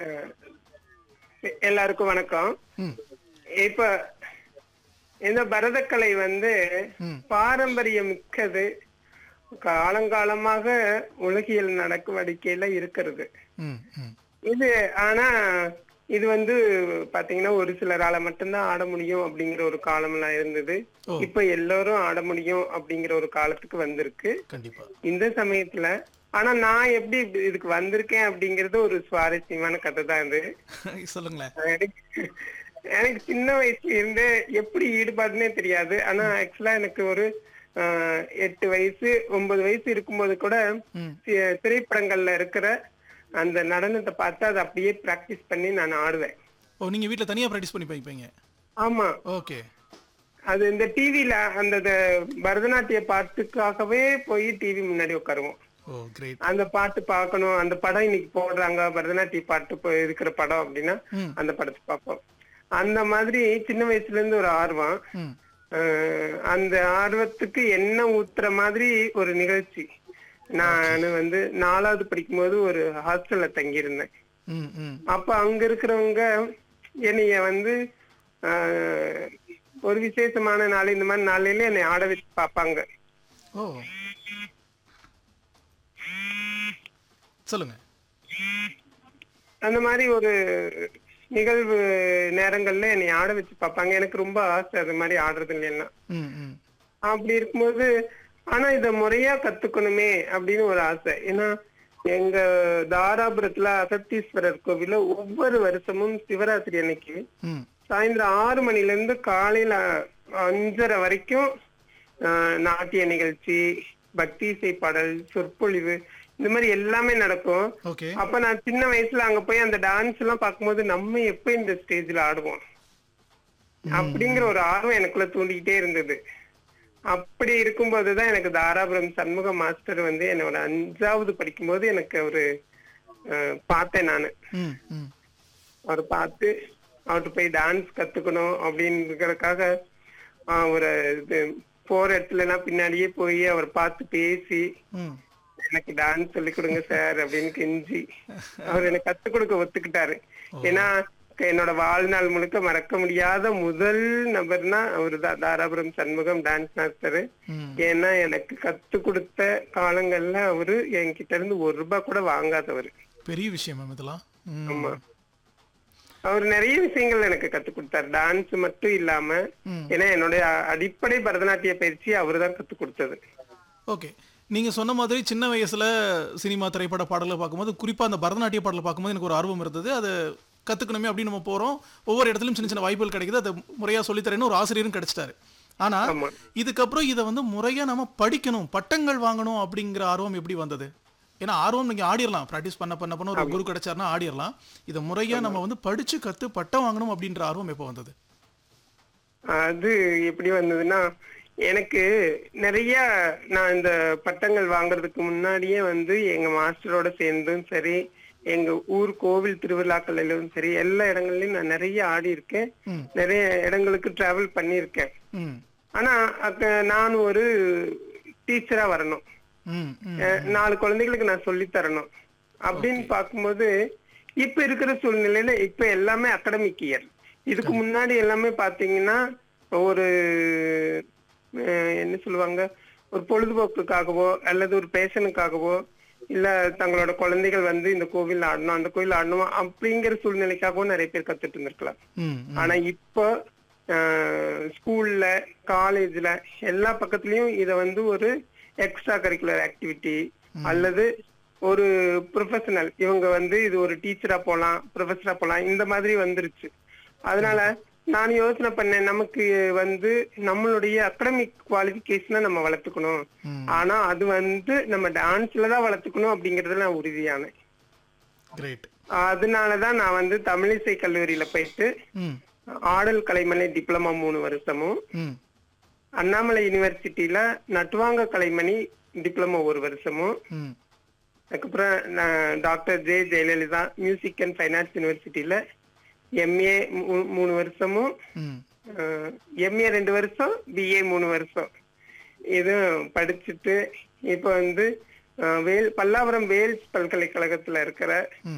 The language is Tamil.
அஹ், எல்லாருக்கும் வணக்கம் ம் இப்ப இந்த பரதக்கலை வந்து ம். பாரம்பரியம் மிக்கது காலங்காலமாக உலகியல் நடவடிக்கையில இருக்கிறது ம் ம் இது ஆனா இது வந்து பாத்தீங்கன்னா ஒரு சிலரால மட்டும்தான் ஆட முடியும் அப்படிங்கிற ஒரு காலம்லாம் இருந்தது ஓ. இப்ப எல்லாரும் ஆட முடியும் அப்படிங்கிற ஒரு காலத்துக்கு வந்திருக்கு கண்டிப்பா இந்த சமயத்துல ஆனா நான் எப்படி இப்படி இதுக்கு வந்திருக்கேன் அப்படிங்கறது ஒரு சுவாரஸ்யமான கதை தான் இது சொல்லுங்களேன் எனக்கு எனக்கு சின்ன வயசுல இருந்து எப்படி ஈடுபாடுனே தெரியாது ஆனா ஆக்சுவலா எனக்கு ஒரு ஆஹ், எட்டு வயசு ஒன்பது வயசு இருக்கும்போது கூட ம் தி- திரைப்படங்கள்ல இருக்கிற அந்த நடனத்தை பார்த்து அதை அப்படியே பிராக்டிஸ் பண்ணி நான் ஆடுவேன் ஓ நீங்க வீட்ல தனியா ப்ராக்டிஸ் பண்ணி போய்ப்பீங்க ஆமா ஓகே அது இந்த டிவில அந்த த- பரதநாட்டிய பாட்டுக்காகவே போய் டிவி முன்னாடி உட்காருவோம் ஓ கிரேட் அந்த பாட்டு பார்க்கணும் அந்த படம் இன்னைக்கு போடுறாங்க பரதநாட்டிய பாட்டு போய் இருக்கிற படம் அப்படின்னா ம். அந்த படத்தை பார்ப்போம் அந்த மாதிரி சின்ன வயசுல இருந்து ஒரு ஆர்வம் ம் அஹ் அந்த ஆர்வத்துக்கு என்ன ஊத்துற மாதிரி ஒரு நிகழ்ச்சி நான் வந்து நாலாவது படிக்கும்போது ஒரு ஹாஸ்டல்ல தங்கியிருந்தேன் ம் ம் அப்ப அங்க இருக்கிறவங்க என்னைய வந்து அஹ், ஒரு விசேஷமான நாள் இந்த மாதிரி நாளையில என்னை ஆட வச்சு பார்ப்பாங்க ஓ சொல்லுங்க அந்த மாதிரி ஒரு நிகழ்வு நேரங்கள்ல என்னை ஆட வச்சு பார்ப்பாங்க எனக்கு ரொம்ப ஆசை அது மாதிரி ஆடுறது இல்லைன்னா ம் ம் அப்படி இருக்கும்போது ஆனா இத முறையா கத்துக்கணுமே அப்படின்னு ஒரு ஆசை ஏன்னா எங்க தாராபுரத்துல அகத்தீஸ்வரர் கோவில்ல ஒவ்வொரு வருஷமும் சிவராத்திரி அன்னைக்கு ம் சாயந்தரம் ஆறு மணில இருந்து காலையில அஞ்சரை வரைக்கும் ஆஹ், நாட்டிய நிகழ்ச்சி பக்தி இசை பாடல் சொற்பொழிவு இந்த மாதிரி எல்லாமே நடக்கும் ஓகே அப்ப நான் சின்ன வயசுல அங்க போய் அந்த டான்ஸ் எல்லாம் பார்க்கும்போது நம்ம எப்ப இந்த ஸ்டேஜ்ல ஆடுவோம் அப்படிங்கிற ஒரு ஆர்வம் எனக்குள்ள தூண்டிக்கிட்டே இருந்தது அப்படி இருக்கும்போதுதான் எனக்கு தாராபுரம் சண்முக மாஸ்டர் வந்து என்னோட அஞ்சாவது படிக்கும்போது எனக்கு ஒரு பார்த்தேன் நானு ம் ம் அவர் பார்த்து அவர்கிட்ட போய் டான்ஸ் கத்துக்கணும் அப்படின்றதுக்காக ஆஹ், ஒரு இது போற இடத்துல எல்லாம் பின்னாடியே போய் அவர் பார்த்து பேசி ம் எனக்கு டான்ஸ் சொல்லி கொடுங்க சார் அப்படின்னு கெஞ்சி அவர் எனக்கு கத்து கொடுக்க ஒத்துக்கிட்டாரு ஏன்னா என்னோட வாழ்நாள் முழுக்க மறக்க முடியாத முதல் நபர்னா அவரு தான் தாராபுரம் சண்முகம் டான்ஸ் மாஸ்டர் ம் ஏன்னா எனக்கு கத்து கொடுத்த காலங்கள்ல அவரு என்கிட்ட இருந்து ஒரு ரூபாய் கூட வாங்காதவர் பெரிய விஷயம் மேம் இதெல்லாம் ம் ஆமா அவர் நிறைய விஷயங்கள் எனக்கு கத்து கொடுத்தாரு டான்ஸ் மட்டும் இல்லாம ம். ஏன்னா என்னுடைய அடிப்படை பரதநாட்டிய பயிற்சி அவர்தான் கத்து கொடுத்தது ஓகே நீங்க சொன்ன மாதிரி சின்ன வயசுல சினிமா திரைப்பட பாடலை பார்க்கும்போது குறிப்பா அந்த பரதநாட்டிய பாடலை பார்க்கும்போது எனக்கு ஒரு ஆர்வம் இருந்தது அது கத்துக்கணுமே அப்படின்னு நம்ம போறோம் ஒவ்வொரு இடத்துலயும் சின்ன சின்ன வாய்ப்புகள் கிடைக்குது அதை முறையா சொல்லித்தரேன்னு ஒரு ஆசிரியரும் கிடைச்சிட்டாரு ஆனா ஆமா இதுக்கப்புறம் இதை வந்து முறையா நம்ம படிக்கணும் பட்டங்கள் வாங்கணும் அப்படிங்கிற ஆர்வம் எப்படி வந்தது ஏன்னா ஆர்வம் நீங்க ஆடிரலாம் ப்ராக்டிஸ் பண்ண பண்ண பண்ண ஒரு குரு கிடைச்சாருன்னா ஆடிரலாம் இதை முறையா நம்ம வந்து படிச்சு கத்து பட்டம் வாங்கணும் அப்படின்ற ஆர்வம் எப்போ வந்தது அது எப்படி வந்ததுன்னா எனக்கு நிறைய நான் இந்த பட்டங்கள் வாங்குறதுக்கு முன்னாடியே வந்து எங்க மாஸ்டரோட சேர்ந்தும் சரி எங்க ஊர் கோவில் திருவிழாக்களிலும் சரி எல்லா இடங்கள்லயும் நான் நிறைய ஆடி இருக்கேன் ம். நிறைய இடங்களுக்கு டிராவல் பண்ணியிருக்கேன் ம் ஆனா அக்க நான் ஒரு டீச்சரா வரணும் ம் ம் அஹ் நாலு குழந்தைகளுக்கு நான் சொல்லி தரணும் அப்படின்னு பார்க்கும்போது இப்ப இருக்கிற சூழ்நிலையில இப்ப எல்லாமே அகடமிக் இயர் இதுக்கு முன்னாடி எல்லாமே பாத்தீங்கன்னா ஒரு அஹ் என்ன சொல்லுவாங்க ஒரு பொழுதுபோக்குக்காகவோ அல்லது ஒரு பேஷனுக்காகவோ இல்ல தங்களோட குழந்தைகள் வந்து இந்த கோவில் ஆடணும் அந்த கோவில் ஆடணும் அப்படிங்கிற சூழ்நிலைக்காகவும் நிறைய பேர் கத்துட்டு இருந்திருக்கலாம் ம் ம் ஆனா இப்போ ஸ்கூல்ல காலேஜ்ல எல்லா பக்கத்துலயும் இத வந்து ஒரு எக்ஸ்ட்ரா கரிக்குலர் ஆக்டிவிட்டி அல்லது ஒரு ப்ரொஃபஷனல் இவங்க வந்து இது ஒரு டீச்சரா போலாம் ப்ரொஃபஸரா போலாம் இந்த மாதிரி வந்துருச்சு அதனால நான் யோசனை பண்ணேன் நமக்கு வந்து நம்மளுடைய அகடமிக் குவாலிபிகேஷனை நம்ம வளர்த்துக்கணும் ம். ஆனா அது வந்து நம்ம டான்ஸ்ல தான் வளர்த்துக்கணும் அப்படிங்கறதுல நான் உறுதியானேன் கிரேட் அதனாலதான் நான் வந்து தமிழிசை கல்லூரியில போயிட்டு ம் ஆடல் கலைமணி டிப்ளமா மூணு வருஷமும் ம் அண்ணாமலை யூனிவர்சிட்டியில நட்டுவாங்க கலைமணி டிப்ளமோ ஒரு வருஷமும் ம் அதுக்கப்புறம் நான் doctor J Jayalalithaa music and finance யூனிவர்சிட்டியில எம்ஏ மூணு வருஷமும் ம் எம்ஏ ரெண்டு வருஷம் பிஏ மூணு வருஷம் இதுவும் படிச்சுட்டு இப்போ வந்து அஹ், வேல் பல்லாவரம் வேல்ஸ் பல்கலைக்கழகத்துல இருக்கிற